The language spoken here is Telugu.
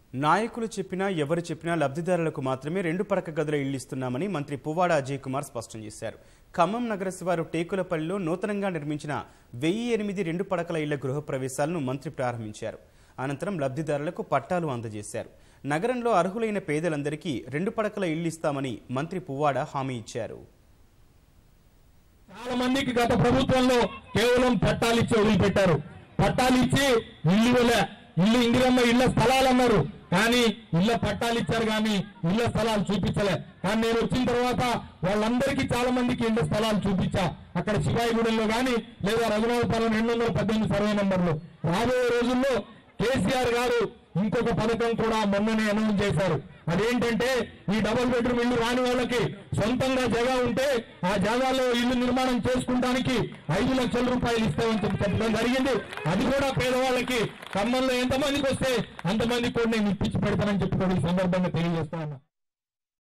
నాయకులు చెప్పినా ఎవరు చెప్పినా లబ్ధిదారులకు మాత్రమే రెండు పడక గదుల ఇళ్లు ఇస్తున్నామని మంత్రి పువ్వాడ అజయ్ కుమార్ స్పష్టం చేశారు ఖమ్మం నగర శివారు టేకులపల్లిలో నూతనంగా నిర్మించిన వెయ్యి ఎనిమిది రెండు పడకల ఇళ్ల గృహప్రవేశాలను మంత్రి ప్రారంభించారు అనంతరం లబ్ధిదారులకు పట్టాలు అందజేశారు నగరంలో అర్హులైన పేదలందరికీ రెండు పడకల ఇళ్లు ఇస్తామని మంత్రి పువ్వాడ హామీ ఇచ్చారు చాలా మందికి గత ప్రభుత్వంలో కేవలం పట్టాలు ఇచ్చి వదిలిపెట్టారు పట్టాలు ఇచ్చి ఇల్లు ఇవ్వలే ఇల్లు ఇందిరమ్మ ఇళ్ల స్థలాలు అన్నారు కానీ ఇళ్ల పట్టాలు ఇచ్చారు కానీ ఇళ్ల స్థలాలు చూపించలే కానీ నేను వచ్చిన తర్వాత వాళ్ళందరికీ చాలా మందికి ఇళ్ల స్థలాలు చూపించా అక్కడ శివాయిగూడెంలో గాని లేదా రఘునాథపాలెం రెండు వందల పద్దెనిమిది సర్వే నంబర్లు రాబోయే రోజుల్లో కేసీఆర్ గారు ఇంకొక పథకం కూడా మొన్ననే అనౌన్స్ చేశారు అదేంటంటే ఈ డబుల్ బెడ్రూమ్ ఇల్లు రాని వాళ్ళకి సొంతంగా జగ ఉంటే ఆ జాగాలో ఇల్లు నిర్మాణం చేసుకుంటానికి ఐదు లక్షల రూపాయలు ఇస్తామని చెప్పి చెప్పడం జరిగింది అది కూడా పేదవాళ్ళకి ఖమ్మంలో ఎంతమందికి వస్తే అంతమందికి కూడా నేను ఇప్పించి పెడతానని చెప్పి కూడా ఈ సందర్భంగా తెలియజేస్తా ఉన్నా